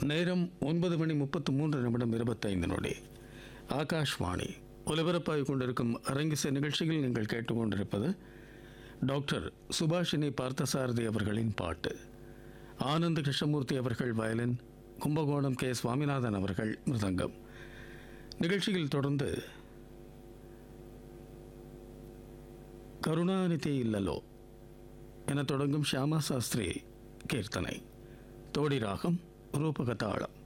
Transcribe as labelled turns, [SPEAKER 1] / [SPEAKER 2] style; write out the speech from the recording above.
[SPEAKER 1] நேரம் ஒன்பது மணி முப்பத்து மூன்று நிமிடம் இருபத்தைந்து நொடி ஆகாஷ்வாணி ஒலிபரப்பாகிக் கொண்டிருக்கும் அரங்கிசை நிகழ்ச்சியில் நீங்கள் கேட்டுக்கொண்டிருப்பது டாக்டர் சுபாஷினி பார்த்தசாரதி அவர்களின் பாட்டு ஆனந்த் கிருஷ்ணமூர்த்தி அவர்கள் வயலின் கும்பகோணம் கே சுவாமிநாதன் அவர்கள் மிருதங்கம் நிகழ்ச்சியில் தொடர்ந்து கருணாநிதி இல்லலோ என தொடங்கும் ஷியாமா சாஸ்திரி கீர்த்தனை தோடி ராகம் ரூபகதாளம்